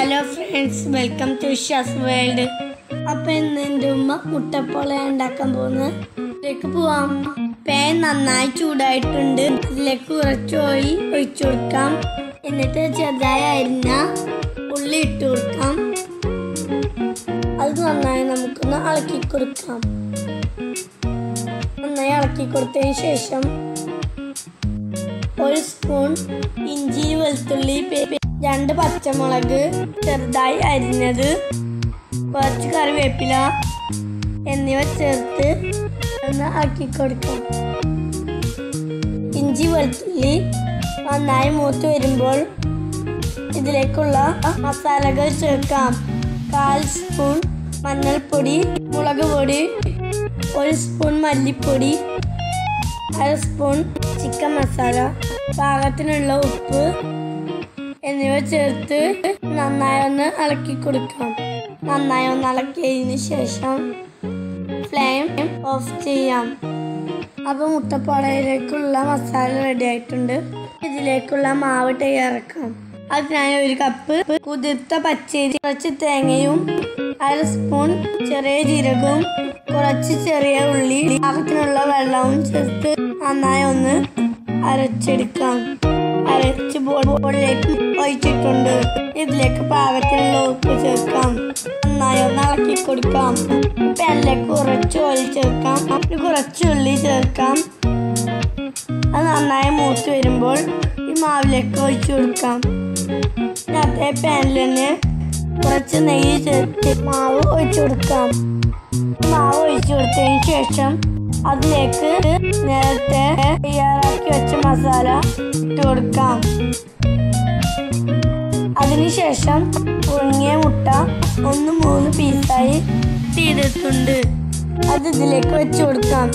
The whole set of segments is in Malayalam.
ഹലോ ഫ്രണ്ട്സ് വെൽക്കം ടു ഷസ് വേൾഡ് അപ്പൊ ഇന്ന് എൻ്റെ ഉമ്മ മുട്ടപ്പോള ഉണ്ടാക്കാൻ പോകുന്നത് ഇതിലേക്ക് പോവാം പാൻ നന്നായി ചൂടായിട്ടുണ്ട് ഇതിലേക്ക് കുറച്ച് ഓയിൽ ഒഴിച്ചു കൊടുക്കാം എന്നിട്ട് ചെറുതായി അരിഞ്ഞ ഉള്ളി ഇട്ട് കൊടുക്കാം അത് നന്നായി നമുക്കൊന്ന് ഇളക്കി കൊടുക്കാം നന്നായി ഇളക്കി കൊടുത്തതിന് ശേഷം ഒരു സ്പൂൺ ഇഞ്ചി വെളുത്തുള്ളി പേ- രണ്ട് പച്ചമുളക് ചെറുതായി അരിഞ്ഞത് കുറച്ച് കറിവേപ്പില എന്നിവ ചേർത്ത് ഒന്ന് ആക്കി കൊടുക്കാം ഇഞ്ചി വെളുത്തുള്ളി നന്നായി മൂത്ത് വരുമ്പോൾ ഇതിലേക്കുള്ള മസാലകൾ ചേർക്കാം കാൽ സ്പൂൺ മഞ്ഞൾപ്പൊടി മുളക് പൊടി ഒരു സ്പൂൺ മല്ലിപ്പൊടി അര സ്പൂൺ ചിക്കൻ മസാല പാകത്തിനുള്ള ഉപ്പ് എന്നിവ ചേർത്ത് നന്നായി ഒന്ന് ഇളക്കി കൊടുക്കാം നന്നായി ഒന്ന് ഇളക്കിയതിന് ശേഷം ഫ്ലെയിം ഓഫ് ചെയ്യാം അപ്പോൾ മുട്ടപ്പാടയിലേക്കുള്ള മസാല റെഡി ആയിട്ടുണ്ട് ഇതിലേക്കുള്ള മാവ് തയ്യാറാക്കാം അതിനായി ഒരു കപ്പ് കുതിർത്ത പച്ചരി കുറച്ച് തേങ്ങയും അര സ്പൂൺ ചെറിയ ജീരകവും കുറച്ച് ചെറിയ ഉള്ളി പാകത്തിനുള്ള വെള്ളവും ചേർത്ത് നന്നായി ഒന്ന് അരച്ചെടുക്കാം അരച്ച് ബോളിലേക്ക് ഒഴിച്ചിട്ടുണ്ട് ഇതിലേക്ക് പാകത്തിനുള്ള ഉപ്പ് ചേർക്കാം നന്നായി ഒന്ന് ഇളക്കി കൊടുക്കാം പാനിലേക്ക് കുറച്ച് ഓയിൽ ചേർക്കാം പിന്നെ കുറച്ച് ഉള്ളി ചേർക്കാം അത് നന്നായി മൂത്ത് വരുമ്പോൾ ഈ മാവിലേക്ക് ഒഴിച്ചു കൊടുക്കാം പിന്നെ അതേ പാനിൽ തന്നെ കുറച്ച് നെയ്യ് ചേർത്ത് മാവ് ഒഴിച്ചു കൊടുക്കാം മാവ് ഒഴിച്ചു കൊടുത്തതിന് ശേഷം അതിലേക്ക് നേരത്തെ തയ്യാറാക്കി വെച്ച മസാല ഇട്ട് കൊടുക്കാം അതിനുശേഷം പുഴുങ്ങിയ മുട്ട ഒന്ന് മൂന്ന് പീസായി ചെയ്തിട്ടുണ്ട് അത് ഇതിലേക്ക് വെച്ച് കൊടുക്കാം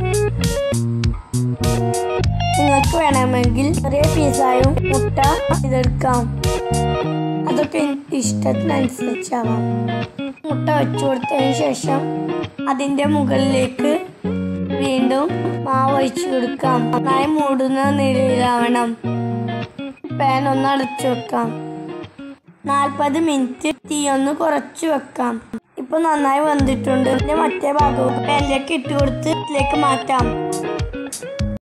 നിങ്ങൾക്ക് വേണമെങ്കിൽ ചെറിയ പീസായും മുട്ട ഇതെടുക്കാം അതൊക്കെ എനിക്ക് ഇഷ്ടത്തിനനുസരിച്ചാവാം മുട്ട വെച്ചു കൊടുത്തതിന് ശേഷം അതിൻ്റെ മുകളിലേക്ക് വീണ്ടും മാവ് ഒഴിച്ചു കൊടുക്കാം നന്നായി മൂടുന്ന നിലയിലാവണം പാൻ ഒന്ന് അടച്ചു വെക്കാം നാൽപ്പത് മിനിറ്റ് തീ ഒന്ന് കുറച്ച് വെക്കാം ഇപ്പൊ നന്നായി വന്നിട്ടുണ്ട് ഇതിന്റെ മറ്റേ ഭാഗവും പാനിലേക്ക് ഇട്ട് കൊടുത്ത് ഇതിലേക്ക് മാറ്റാം